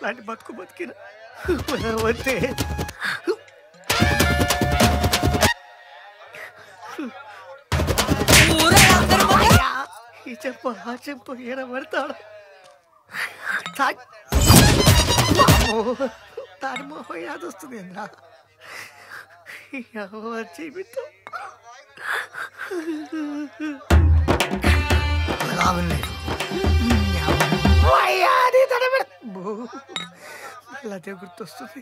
ఎట్లాంటి బతుకు బతికిన వద్దే అయ్యా, ఈ చెప్పు ఆ చెప్పు ఈడ పడతాడు దాని మొహం యాది వస్తుంది ఏంద్రా ఎవరి జీవితం లాభలేదు అదే గుర్తొస్తుంది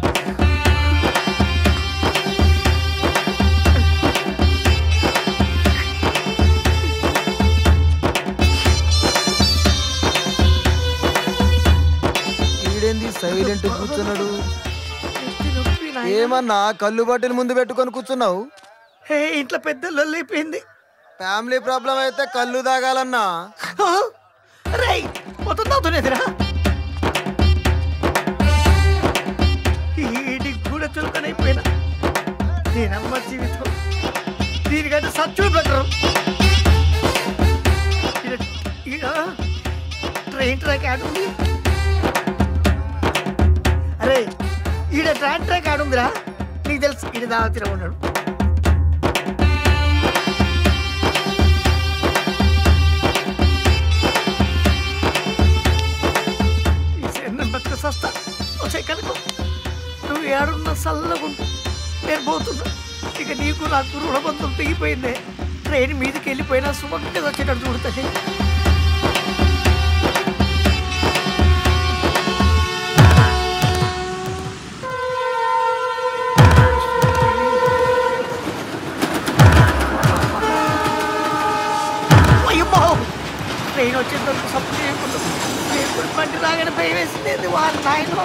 ఈడేంది సైలెంట్ కూర్చున్నాడు నెత్తి నొప్పి నాయనా. ఏమన్నా కళ్ళు బాటిల్ ముందు పెట్టుకొని కూర్చున్నావు హే ఇంట్లో పెద్ద లొల్లైపోయింది ఫ్యామిలీ ప్రాబ్లం అయితే కళ్ళు తాగాలన్నా రేయ్ మొత్తం తాగుతున్నదిరా ఈడి కూడా చులకనైపోయినా నేనమ్మ జీవితం దీనికంటే సచ్చు బెటర్ ట్రైన్ ట్రాక్ యాడ్ ఉంది అరే ఈడ ట్రైన్ ట్రాక్ యాడ్ ఉందిరా నీకు తెలుసు ఈడ దావతిలో ఉన్నాడు ఈ సెన్న బతుక సస్తా వచ్చే కనుక నువ్వు ఏడున్న చల్లగుండు నేను పోతున్నా ఇక నీకు నాకు రుణబంధం తెగిపోయిందే ట్రైన్ మీదకి వెళ్ళిపోయినా సుమంగా వచ్చేటట్టు చూడుతుంది అయ్యమ్మో ట్రైన్ వచ్చేందుకు సపోర్ట్ చేయకుండా ఎప్పుడు బండి రాగానే భయం వేసింది వాళ్ళ నాయన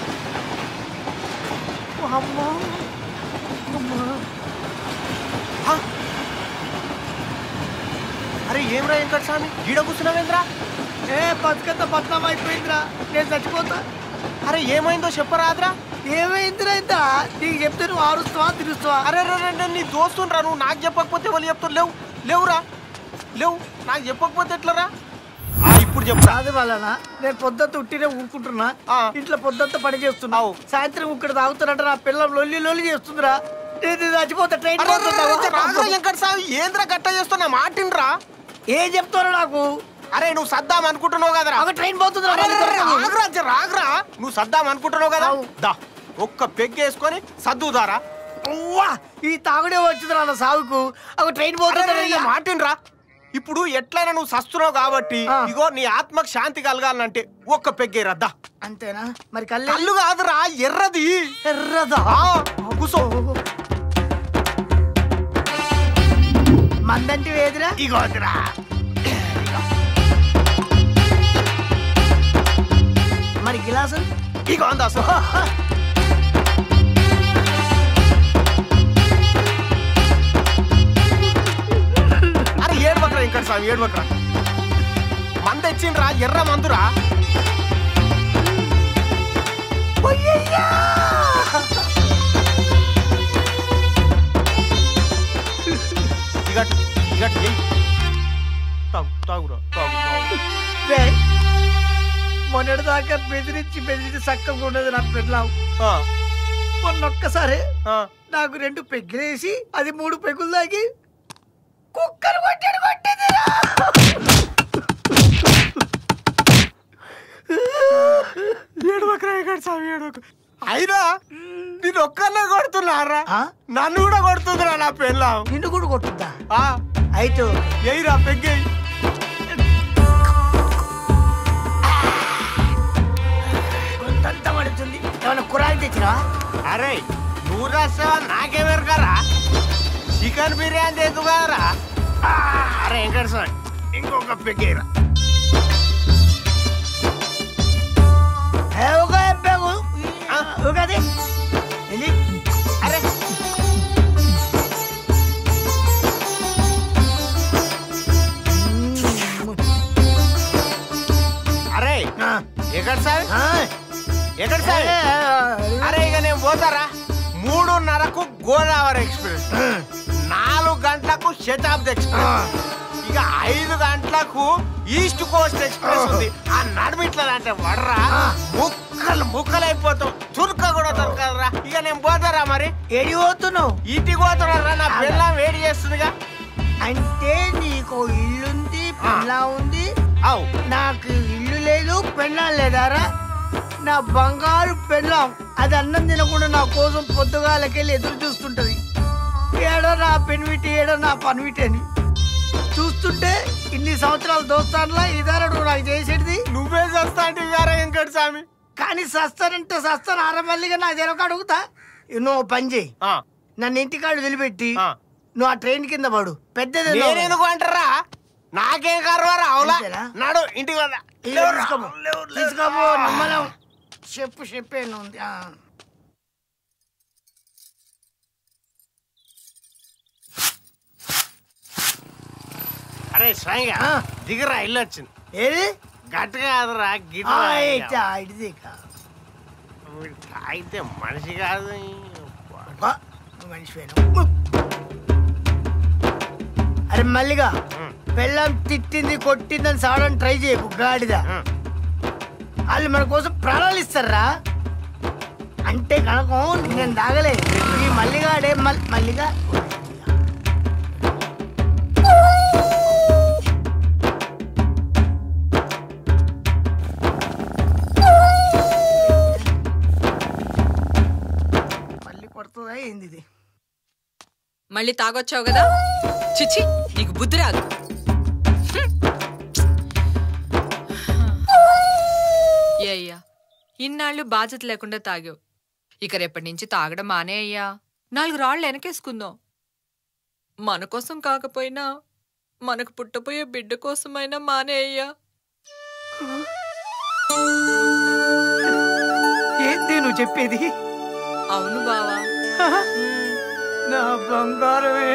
అమ్మో అమ్మా అరే ఏం రా వెంకట స్వామి గీడ కూర్చున్నావేంద్రా ఏ బతుకంత బద్నాం అయిపోయిందిరా నేను చచ్చిపోతా అరే ఏమైందో చెప్పరాదురా ఏమైందిరా ఇంత నీకు చెప్తే నువ్వు ఆరుస్తావా తిరుస్తావా అరే రే రే, నీ దోస్తుండ్రా నువ్వు నాకు చెప్పకపోతే వాళ్ళు చెప్తారు లేవు లేవురా లేవు నాకు చెప్పకపోతే ఎట్లరా ఆ, ఇప్పుడు చెప్పురా కాదు వాళ్ళనా నేను పొద్దుంత ఉట్టినే ఊరుకుంటున్నా ఆ. ఇంట్లో పొద్దుంత పని చేస్తున్నావు సాయంత్రం ఇక్కడ తాగుతున్నట్టు నా పిల్ల లొల్లి లొల్లి చేస్తుందిరా నేను చచ్చిపోతా ట్రైన్ అరే, రే, రే, రే, రాదురా పోతుందా వెంకట స్వామి ఏంద్రా గట్ట చేస్తున్నా మాటిండ్రా ఏం చెప్తారు నాకు అరే నువ్వు సద్దాం అనుకుంటున్నావు కదరా ఒక ట్రైన్ పోతుందిరా అరే, రే, రే, మళ్ళీ ఆగురా, జర ఆగురా. నువ్వు సద్దాం అనుకుంటున్నావు కదా అవు. దా ఒక్క పెగ్గేసుకొని సర్దుదారా ఉవ్వా! ఈ తాగుడే వచ్చిందిరా నా సాగుకు ఒక ట్రైన్ పోతుంది మాటిన్రా ఇప్పుడు ఎట్లయినా నువ్వు సస్తున్నావు కాబట్టి ఆ. ఇగో నీ ఆత్మకు శాంతి కలగాలంటే ఒక్క పెగ్గేరద్దా అంతేనా మరి కళ్ళు కళ్ళు కాదురా ఎర్రది ఎర్రదా ఆ, కూసో మందంటి వేదిరా ఇగోదిరా మరి గిలాసు ఇగో అందా అరే ఏడుబక్రా ఇంకా స్వామి ఏడుబక్రా మంద ఇచ్చిండ్రా ఎర్ర మందురా ఇగట్ ఇగట్ ఎయ్ తాగు తాగురా తాగు తాగు రేయ్, మొన్నటి దాకా బెదిరించి బెదిరించి చక్కగా ఉండదు నా పెళ్ళాం ఆ, మొన్నొక్కసారి ఆ. నాకు రెండు పెగ్గులేసి అది మూడు పెగ్గులు తాగి కుక్కలు కొట్టాడు కొట్టిందిరా ఏడుబక్రా ఇక్కడ స్వామి ఏడుబక్ అయినా నేను ఒక్కనే కొడుతున్నారా ఆ? నన్ను కూడా కొడుతుందిరా నా పెళ్ళాం నిన్ను కూడా కొట్టుద్దా ఆ, అయితే ఎయిరా పెగ్గేయి కొంతంత పడుతుంది ఏమైనా కురాలు తెచ్చినా అరే నువ్వు రాసావా నాకే వెరకరా చికెన్ బిర్యానీ తెద్దు కదరా ఆ, అరే వెంకట స్వామి ఇంకొక పెగ్గేరా ఒక పెగ్గు ఒకది ఇది అరే అరే ఆ, ఎక్కడ సార్ ఆ, ఎక్కడ సార్ అరే ఇక నేను పోతారా మూడున్నరకు గోదావరి ఎక్స్ప్రెస్ నాలుగు గంటలకు శతాబ్ది ఎక్స్ప్రెస్ ఇక ఐదు గంటలకు ఈస్ట్ కోస్ట్ ఎక్స్ప్రెస్ ఉంది ఆ నడుమిట్లా అంటే వడరా ముక్కలు ముక్కలు అయిపోతాం చురుక కూడా దొరకదురా ఇక నేను పోతారా మరి ఏడి పోతున్నావు ఇంటికి పోతున్నారా నా పిల్లం వేడి చేస్తుందిగా అంటే నీకు ఇల్లుంది పెళ్ళా ఉంది అవు నాకు ఇల్లు లేదు పెళ్ళాం లేదారా నా బంగారు పెళ్ళాం అది అన్నం తినకుండా నా కోసం పొద్దుగాలకెళ్ళి ఎదురు చూస్తుంటది ఏడో నా పెన్విటి ఏడో నా పన్విటి అని చూస్తుంటే ఇన్ని సంవత్సరాల దోస్తాన్లా ఇదారా నువ్వు నాకు చేసేది నువ్వే చేస్తా అంటే గారా వెంకట స్వామి కానీ సస్తానంటే సస్తాను ఆరమల్లిగా నా జరగక అడుగుతా నువ్వు ఓ పని చేయి ఆ, నన్ను ఇంటికాడు వదిలిపెట్టి ఆ. నువ్వు ఆ ట్రైన్ కింద పడు పెద్దది నేనెందుకు అంటారా నాకేం కర్వారా అవులా అంతేనా? నడు ఇంటికి వదా తీసుకోపో తీసుకోపో నిమ్మలం చెప్పు చెప్పేను ఉంది ఆ. అరే స్వయంగా ఆ. దిగరా ఇల్లు వచ్చింది ఏది గట్టిగా కాదురా ఆ, గిట్ల ఇచ్చా, ఇడిది ఇక. అయితే మనిషి కాదు అబ్బా, నువ్వు మనిషివేను. అరే మల్లిగా ఉం. పెళ్ళం తిట్టింది కొట్టిందని సావడానికి ట్రై చేయకు గాడిద ఉం. వాళ్ళు మన కోసం ప్రాణాలు ఇస్తారా అంటే కనుక నేను తాగలే ఈ మల్లిగాడే మల్ మల్లిగా మళ్ళీ కొడుతుందా ఏంది ఇది మళ్ళీ తాగొచ్చావు కదా చిచి నీకు బుద్ధి రాదు ఏ అయ్యా ఇన్నాళ్ళు బాధ్యత లేకుండా తాగావు ఇక రేపటి నుంచి తాగడం మానే అయ్యా నాలుగు రాళ్ళు వెనకేసుకుందాం మన కోసం కాకపోయినా మనకు పుట్టపోయే బిడ్డ కోసమైనా మానే అయ్యా ఏంది నువ్వు చెప్పేది అవును బావా నా బంగారమే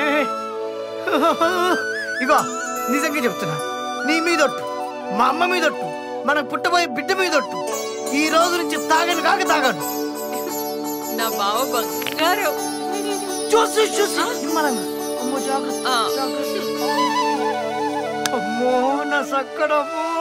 ఇగో నిజంగా చెప్తున్నా నీ మీదొట్టు మా అమ్మ మీదొట్టు మనకు పుట్టబోయే బిడ్డ మీదొట్టు ఈ రోజు నుంచి తాగను కాక తాగను నా బావ బంగారం చూసి చూసి నిమ్మలంగా అమ్మో జాగ్రత్త ఆ. జాగ్రత్త అమ్మో నా సక్కడమ్మో